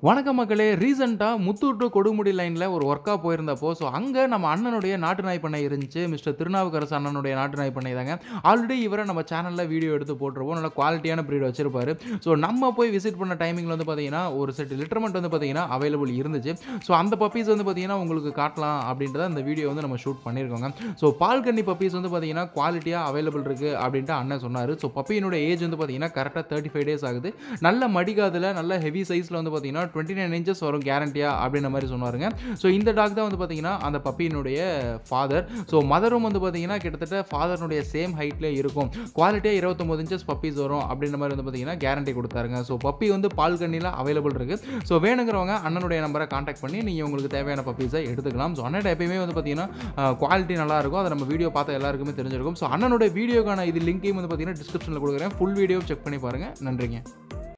வணக்கம் மக்களே ரீசெண்டாக முத்தூர் டு கொடுமுடி லைனில் ஒரு ஒர்க்காக போயிருந்தப்போ ஸோ அங்கே நம்ம அண்ணனுடைய நாட்டு நாய் பண்ணை இருந்துச்சு மிஸ்டர் திருநாவுக்கரசு அண்ணனுடைய நாட்டு நாய் பண்ணை தாங்க ஆல்ரெடி இவரை நம்ம சேனலில் வீடியோ எடுத்து போட்டிருப்போம் நல்ல குவாலிட்டியான ப்ரீட் வச்சிருப்பாரு ஸோ நம்ம போய் விசிட் பண்ண டைமிங்கில் வந்து பார்த்தீங்கன்னா ஒரு செட் லிட்டர்மெண்ட் வந்து பார்த்தீங்கன்னா அவைலபிள் இருந்துச்சு ஸோ அந்த பப்பீஸ் வந்து பார்த்தீங்கன்னா உங்களுக்கு காட்டலாம் அப்படின்றத அந்த வீடியோ வந்து நம்ம ஷூட் பண்ணியிருக்கோங்க ஸோ பால் கன்னி பப்பீஸ் வந்து பார்த்தீங்கன்னா குவாலிட்டியாக அவைலபிள் இருக்குது அப்படின்ட்டு அண்ணன் சொன்னார் ஸோ பப்பியினுடைய ஏஜ் வந்து பார்த்தீங்கன்னா கரெக்டாக தேர்ட்டி ஃபைவ் டேஸ் ஆகுது நல்ல மடிகாதில் நல்ல ஹெவி சைஸில் வந்து பார்த்தீங்கன்னா டுவெண்ட்டி நைன் இன்ச்சஸ் வரும் கேரண்டியா அப்படின்ற மாதிரி சொன்னாருங்க ஸோ இந்த டாக் தான் வந்து பார்த்தீங்கன்னா அந்த பப்பியினுடைய ஃபாதர் ஸோ மதரும் வந்து பார்த்தீங்கன்னா கிட்டத்தட்ட ஃபாதர்னுடைய சேம் ஹைட்லேயே இருக்கும் குவாலிட்டியாக இருபத்தொம்பது இன்ச்சஸ் பப்பீஸ் வரும் அப்படின்ற மாதிரி வந்து பார்த்தீங்கன்னா கேரண்டி கொடுத்தாருங்க ஸோ பப்பி வந்து பால் கண்ணியில் அவைலபிள் இருக்குது ஸோ வேணுங்கிறவங்க அண்ணனுடைய நம்பரை காண்டாக்ட் பண்ணி நீங்கள் உங்களுக்கு தேவையான பப்பீஸை எடுத்துக்கலாம் ஸோ அண்ணன் எப்பயுமே வந்து பார்த்தீங்கன்னா குவாலிட்டி நல்லா இருக்கும் அதை நம்ம வீடியோ பார்த்த எல்லாருக்குமே தெரிஞ்சிருக்கும் ஸோ அண்ணனுடைய வீடியோக்கான இது லிங்கையும் வந்து பார்த்தீங்கன்னா டிஸ்கிரிப்ஷனில் கொடுக்குறேன் ஃபுல் வீடியோ செக் பண்ணி பாருங்கள் நன்றிங்க